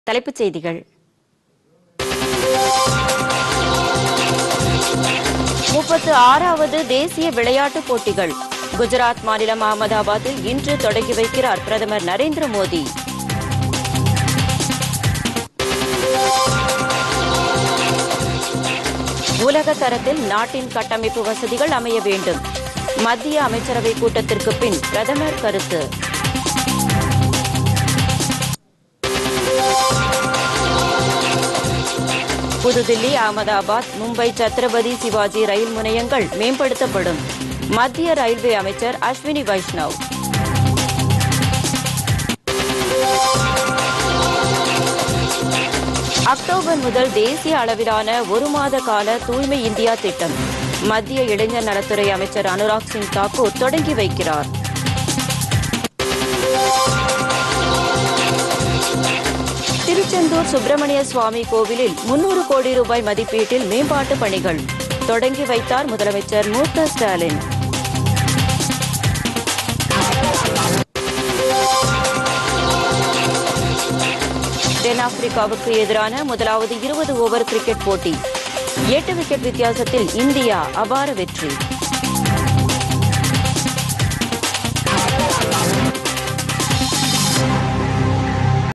தலைப்புச் செய்திகள் முப்பத்து ஆறாவது தேசிய விளையாட்டுப் போட்டிகள் குஜராத் மாநிலம் அகமதாபாத்தில் இன்று தொடங்கி வைக்கிறார் பிரதமர் நரேந்திர மோடி உலக தரத்தில் நாட்டின் கட்டமைப்பு வசதிகள் அமைய வேண்டும் மத்திய அமைச்சரவை கூட்டத்திற்கு பின் பிரதமர் கருத்து புதுதில்லி அகமதாபாத் மும்பை சத்ரபதி சிவாஜி ரயில் முனையங்கள் மேம்படுத்தப்படும் மத்திய ரயில்வே அமைச்சர் அஸ்வினி வைஷ்ணவ் அக்டோபர் முதல் தேசிய அளவிலான ஒரு மாத கால தூய்மை இந்தியா திட்டம் மத்திய இளைஞர் நலத்துறை அமைச்சர் அனுராக் சிங் தாக்கூர் தொடங்கி வைக்கிறார் திருச்செந்தூர் சுப்பிரமணிய சுவாமி கோவிலில் முன்னூறு கோடி ரூபாய் மதிப்பீட்டில் மேம்பாட்டு பணிகள் தொடங்கி வைத்தார் முதலமைச்சர் மு க ஸ்டாலின் தென்னாப்பிரிக்காவுக்கு எதிரான முதலாவது இருபது ஓவர் கிரிக்கெட் போட்டி எட்டு விக்கெட் வித்தியாசத்தில் இந்தியா அபார வெற்றி